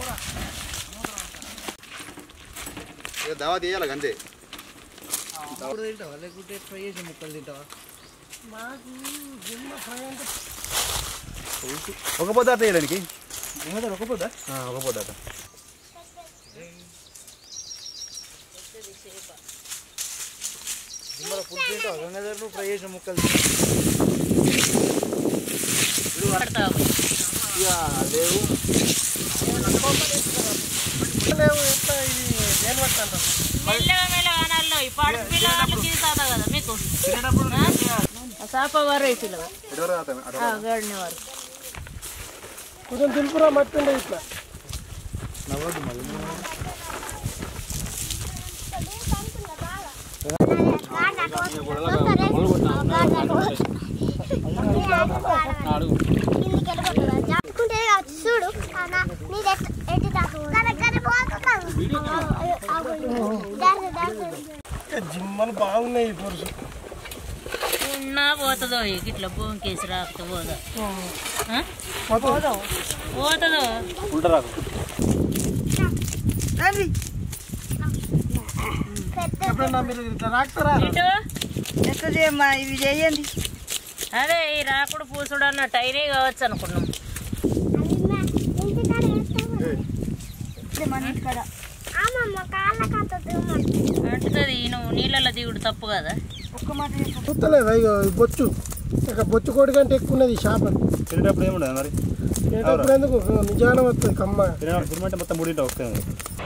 ఇక దావా తీయాలి అంతే ఇప్పుడు తింటావా లేకుంటే ఫ్రై చేసి ముక్కలు తింటావా ఒక పొద్దు అట్లా వేయడానికి ఒక పొద్దా ఒక పొద్దు అట్ట జిమ్మల పులుసు తింటావా గంగాధర్ నువ్వు ఫ్రై చేసిన ముక్కలు పడతావు ఇక లేవు లేవు ఎట్లా ఇది దేని పడతాను మెల్లగా మెల్లగా అనాల్లో ఈ పాడు పిల్లలు తీరుతాదా కదా మీకు సాప వారు పిల్లగా ఎటువరకు తాగుతాం? అటు గడిన వారు కొంచెం తులుపురా మట్టుండే ఇట్లా చూడు నీది ఎట్టి తాకు జిమ్మలు బాగున్నాయి పురుషు ఉన్నా పోతుందో ఇట్లా భూమి కేసి రాకపోతే పోదా ఆ? పోతుందో ఎప్పుడన్నా మీరు ఇట్లా రాస్తారా ఇటు ఎట్లా చేయమ్మా ఇవి చేయండి అదే ఈ రాకుడు పూసుడు అన్న టైరే కావచ్చు అనుకున్నాం మన ఇంటికాడ అమ్మమ్మ కాళ్ళ కథ అంటుతుంది నువ్వు నీళ్ళలో దిగుడు తప్పు కదా ఒక్క మాట చెప్పు చూస్తలేదా ఇక ఈ బొచ్చు ఇక బొచ్చు కోడి కంటే ఎక్కువ ఉన్నది ఈ చేప తినేటప్పుడు ఏముండదు మరి ఏంటప్పుడు ఎందుకు నిజానం వస్తుంది కమ్మ తినేటప్పుడు తినమంటే మొత్తం ముడింట వస్తుంది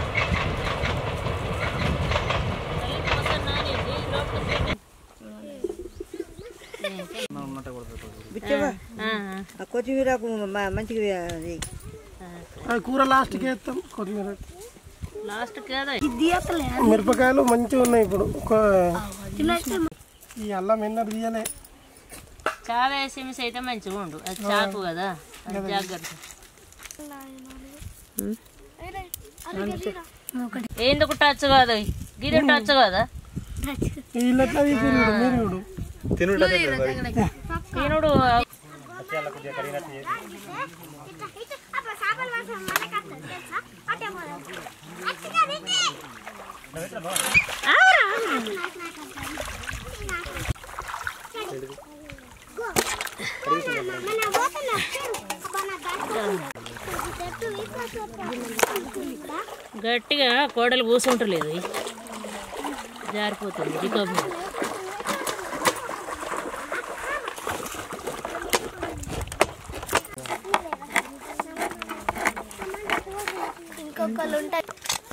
బిచ్చవా ఆ కొత్తిమీరకు మ- మంచిగా అది అది కూర లాస్ట్కి వేస్తాం కొత్తిమీర లాస్ట్ కదా మిరపకాయలు మంచిగా ఉన్నాయి ఇప్పుడు ఒక ఈ అల్లం ఎన్నది తీయలే చాలా ఎస్ఎంఎస్ అయితే మంచిగా ఉండు అది చాకు కదా అది జాగ్రత్త ఎందుకు టచ్ కాదు గిరి టచ్ కదా వీళ్ళు ఎట్లా తీసిరు చూడు, మీరు చూడు తినుట తినుడు గట్టిగా కోడలు కూసుంటలేదు జారిపోతుంది రికబ్ ఇంకొకళ్ళు ఉంటారు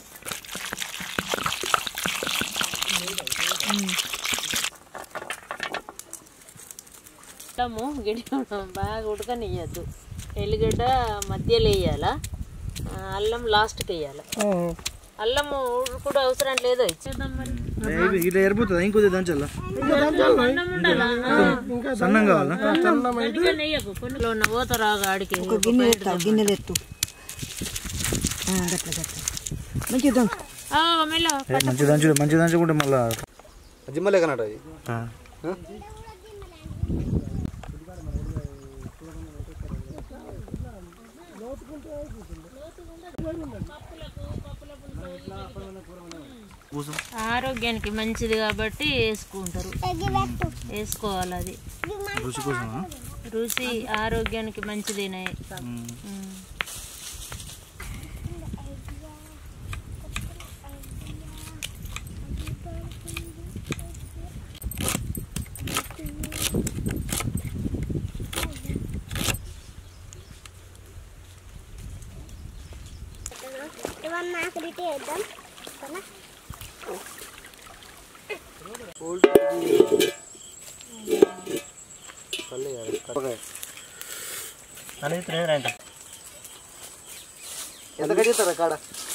అల్లము గిడి బాగా ఉడకనియ్యద్దు ఎల్లిగడ్డ మధ్యలో వేయాలా ఆ, అల్లం లాస్ట్కి వేయాలి అల్లము ఉడుకుడు అవసరం లేదు ఇచ్చేద్దాం మరి ఇట్లా ఎరిపోతుందా ఇంకొద్ది దంచాలా సన్నం కావాలా అందుకే నెయ్యకు కొన్ని ఉన్న పోత రాగా ఆడికి ఒక గిన్నె ఎత్తా గిన్నెలు ఎత్తు ఆ, గట్ల గట్ల మంచిగా దంచు ఆ, మెల్ల మంచి దంచు మంచి దంచుకుంటే మళ్ళా జిమ్మలే కనట అది ఆరోగ్యానికి మంచిది కాబట్టి వేసుకుంటారు వేసుకోవాలి అది రుచి కోసమా రుచి ఆరోగ్యానికి మంచిదేనే ఉమ్. ఇవన్నీ నాకు రిటే వేద్దాం ఓకేనా? ఎంత కట్టిస్తారా కాడ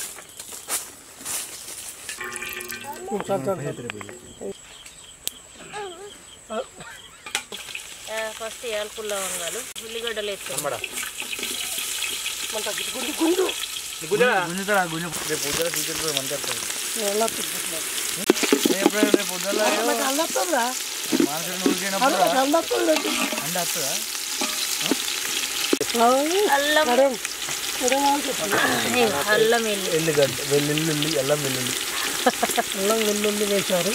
ఆ, ఫస్ట్ యాలకుల లవంగాలు ఉల్లిగడ్డలు ఎత్తాం గుంజుతారా గుంజు రేపు పొద్దున ఫ్యూచర్ మంచిగా వస్తుంది ఎప్పుడైనా రేపు పొద్దున మానసుడు ఊరికైనప్పుడు అండి వస్తుందా అల్లం ఇగో అల్లం వెల్లి ఎల్లిగడ్డ వెల్లుల్లి అల్లం వెల్లుల్లి అల్లం వెల్లుల్లి వేశారు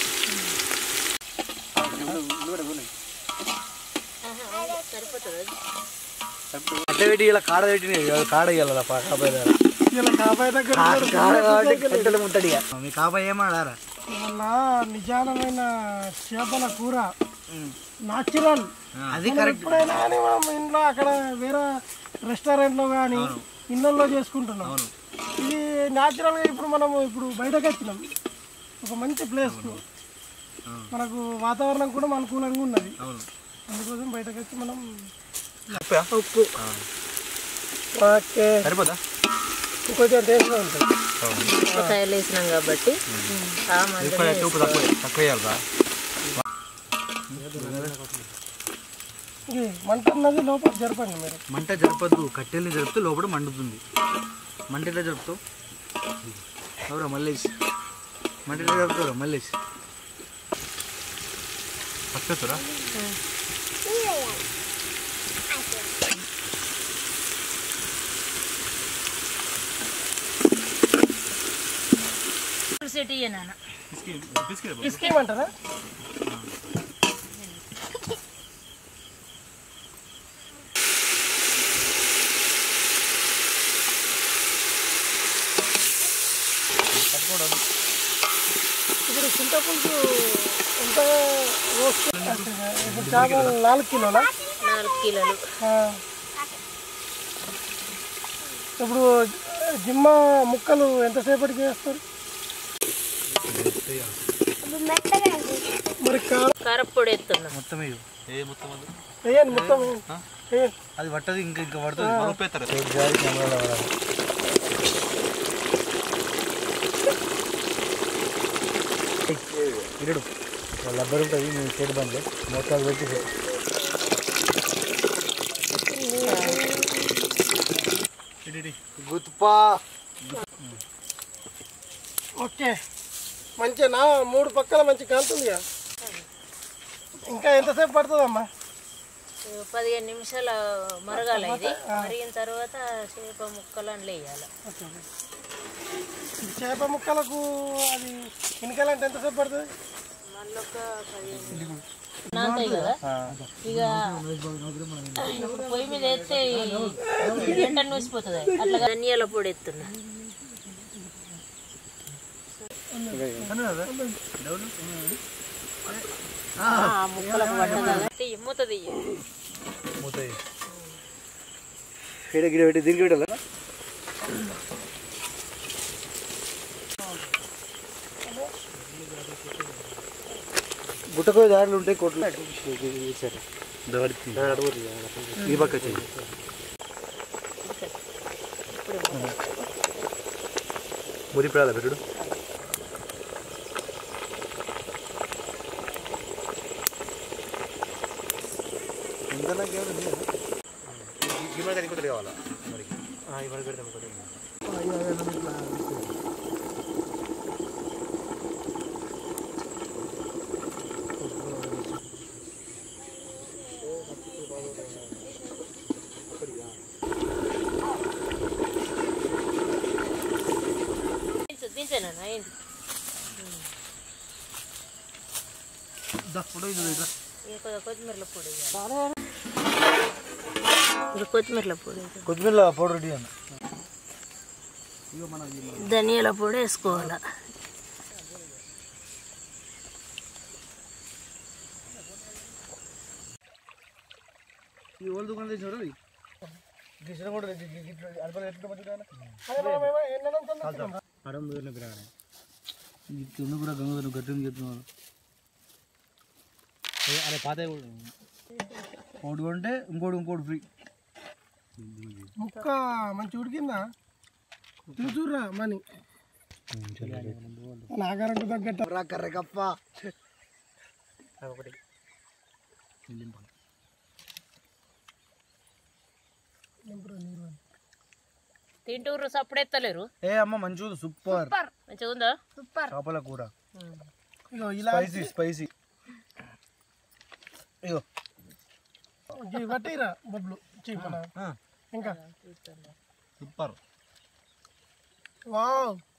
అట్ట పెట్టి ఇలా కాడ పెట్టి కాడ ఇవ్వాలి కాబాయ్ దగ్గర ఇలా కాబాయ్ దగ్గర కాడ కాబట్టి గంటలు ముట్టడి మీ కాబాయ్ ఏమాడారా వల్ల నిజానమైన చేపల కూర నాచురల్ అది మనం ఎప్పుడైనా కానీ మనం ఇంట్లో అక్కడ వేరే రెస్టారెంట్లో కానీ ఇళ్ళల్లో చేసుకుంటున్నాం ఇది న్యాచురల్గా ఇప్పుడు మనం ఇప్పుడు బయటకు వచ్చినాం ఒక మంచి ప్లేస్ మనకు వాతావరణం కూడా అనుకూలంగా ఉన్నది అందుకోసం బయటకు వచ్చి మనం ఉప్పు ఓకే సరిపోదా ఇంకొంచెం టేస్ట్గా ఉంటుంది కాయలు వేసినాం కాబట్టి ఆ మంది ఎక్కువ ఉప్పు తక్కువ తక్కువ వేయాలరా ఇది మంట ఉన్నది లోపల జరపండి మీరు మంట జరపద్దు కట్టెల్ని జరిపితే లోపల మండుతుంది మంట ఎట్లా జరుపుతావు అవురా మల్లేష్ మంట ఎట్లా జరుపుతావురా మల్లేష్ పచ్చరా సెట్ నాన్న ఇసుకేమంటారా ఇప్పుడు చింతపులుసు ఎంత రోస్ట్ ఇప్పుడు చేపలు నాలుగు కిలోలా నాలుగు కిలోలు ఆ. ఇప్పుడు జిమ్మ ముక్కలు ఎంతసేపటికి వేస్తారు ఇప్పుడు మెత్తగా ఉంది. మరి కారం కారప్పొడి ఎత్తున్నా మొత్తం వేయు ఏ మొత్తం అది వేయండి మొత్తం వేయండి. వేయండి అది పట్టదు ఇంకా ఇంకా పడుతుంది ఉప్పేస్తారు ఇరుడు లబ్బర్ ఉంటుంది మీ చేతి బండ్లు మొత్తం పెట్టి గుత్పా ఓకే మంచిగా మూడు పక్కల మంచి కాలుతుందిగా ఇంకా ఎంతసేపు పడుతుందమ్మా పదిహేను నిమిషాల మరగాల ఇది మరిగిన తర్వాత చేప ముక్కలు అందులో వేయాలి ఈ చేప ముక్కలకు అది ఎన్నికలంటే ఎంతసేపు పడుతుంది మళ్ళీ ఒక పదిహేను నాంతాయి కదా ఇక ఇప్పుడు పొయ్యి మీద వేస్తే గంట నూసిపోతుంది అట్లా ధనియాల పొడి ఎత్తున్నా ఆ, ముక్కలకు పడ్డదా తీయి, మూత తీయి మూతాయి గిడ గిడ పెట్టి దీనికి పెట్టాలా గుట్టకోయ దారులు ఉంటాయి కొట్లు ఈ పక్క చెయ్యి మురిపిడాల పెట్టుడు ఇంకా నాకు ఏమైనా గిమ్మడి కానీ ఇంకోటి కావాలా మరి ఇవ్వడానికి పెడతాం ఇంకోటి దించు, దించేనా ఏంటి ఇప్పుడు ఇది ఇట్లా ఇక కొద్దిగా కొత్తిమీరల పొడి వేయాలి. ఇక కొత్తిమీరల పొడి వేయాలి. కొత్తిమీర పౌడర్ రెడీ అన్న ధనియాల పొడి వేసుకోవాలి ఈ ఓల్డ్ దుకాణం తెచ్చారు గిసిన కూడా అల్పలు ఎట్లా మంచిగా అదే మనం ఏమో ఎన్నడం తొందర అరం దూరం పిరాడే ఈ కింద కూడా గంగ గట్టిని చెప్తున్నారు అరే పాత ఒకటి కొంటే ఇంకోటి ఇంకోటి ఫ్రీ ముక్క మంచి ఉడికిందా చూచుర్రా మని నాగారంటు తగ్గట్ట కర్రె కప్ప ఒకటి తింటూరు సప్పుడు ఎత్తలేరు ఏ అమ్మ మంచిగా సూపర్ మంచిగా ఉందా చేపల కూర ఇగో ఇలా స్పైసీ స్పైసీ ఇగో ఇవి పట్టిరా బొబ్బులు చీ మన ఇంకా సూపర్ వావ్